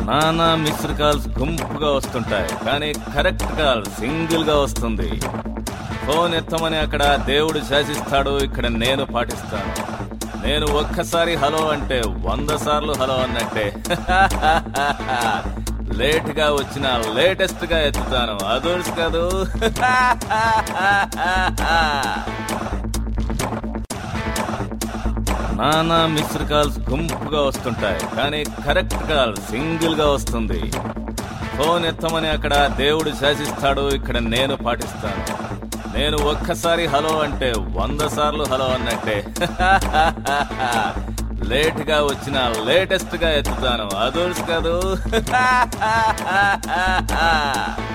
నానా missed calls గుంపుగా వస్తుంటాయి కానీ కరెక్ట్ కాల్ సింగిల్ గా వస్తుంది ఫోన్ ఎత్తమని అక్కడ దేవుడు శాసిస్తాడు ఇక్కడ నేను పాటిస్తాను నేను ఒక్కసారి హలో అంటే వంద సార్లు హలో అన్నట్టే లేట్ గా వచ్చిన లేటెస్ట్ గా ఎత్తుతాను అదర్స్ కాదు నానా మిస్డ్ కాల్స్ గుంపుగా వస్తుంటాయి కానీ కరెక్ట్ కాల్ సింగిల్ గా వస్తుంది ఫోన్ ఎత్తమని అక్కడ దేవుడు శాసిస్తాడు ఇక్కడ నేను పాటిస్తాను నేను ఒక్కసారి హలో అంటే వంద సార్లు హలో అన్నట్టే లేట్ గా వచ్చిన లేటెస్ట్ గా ఎత్తుతాను అదర్స్ కాదు